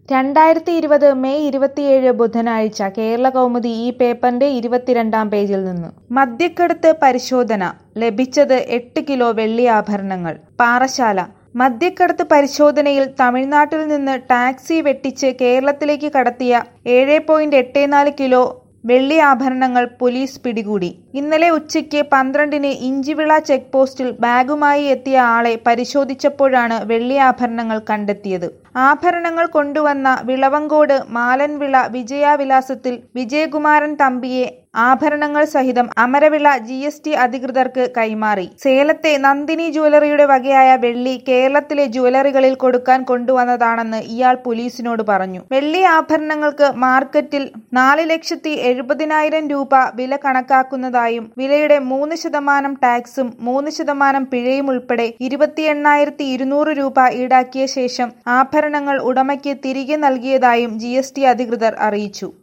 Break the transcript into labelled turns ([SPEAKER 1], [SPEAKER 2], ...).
[SPEAKER 1] രണ്ടായിരത്തി ഇരുപത് മെയ് ഇരുപത്തിയേഴ് ബുധനാഴ്ച കേരളകൗമുദി ഈ പേപ്പറിന്റെ ഇരുപത്തിരണ്ടാം പേജിൽ നിന്ന് മദ്യക്കടത്ത് പരിശോധന ലഭിച്ചത് എട്ട് കിലോ വെള്ളിയാഭരണങ്ങൾ പാറശാല മദ്യക്കടത്ത് പരിശോധനയിൽ തമിഴ്നാട്ടിൽ നിന്ന് ടാക്സി വെട്ടിച്ച് കേരളത്തിലേക്ക് കടത്തിയ ഏഴ് പോയിന്റ് എട്ട് നാല് കിലോ വെള്ളി ആഭരണങ്ങൾ പോലീസ് പിടികൂടി ഇന്നലെ ഉച്ചയ്ക്ക് പന്ത്രണ്ടിന് ഇഞ്ചിവിള ചെക്ക് പോസ്റ്റിൽ ബാഗുമായി എത്തിയ ആളെ പരിശോധിച്ചപ്പോഴാണ് വെള്ളി ആഭരണങ്ങൾ കണ്ടെത്തിയത് ആഭരണങ്ങൾ കൊണ്ടുവന്ന വിളവങ്കോട് മാലൻവിള വിജയാവിലാസത്തിൽ വിജയകുമാരൻ തമ്പിയെ ആഭരണങ്ങൾ സഹിതം അമരവിള ജി എസ് ടി അധികൃതർക്ക് കൈമാറി സേലത്തെ നന്ദിനി ജ്വല്ലറിയുടെ വകയായ വെള്ളി കേരളത്തിലെ ജ്വല്ലറികളിൽ കൊടുക്കാൻ കൊണ്ടുവന്നതാണെന്ന് ഇയാൾ പോലീസിനോട് പറഞ്ഞു വെള്ളി ആഭരണങ്ങൾക്ക് മാർക്കറ്റിൽ നാല് ലക്ഷത്തി എഴുപതിനായിരം രൂപ വില കണക്കാക്കുന്നതായും വിലയുടെ മൂന്ന് ശതമാനം ടാക്സും മൂന്ന് ശതമാനം പിഴയും ഉൾപ്പെടെ ഇരുപത്തി എണ്ണായിരത്തി ഇരുന്നൂറ് രൂപ ഈടാക്കിയ ശേഷം ആഭരണങ്ങൾ ഉടമയ്ക്ക് തിരികെ നൽകിയതായും ജി അധികൃതർ അറിയിച്ചു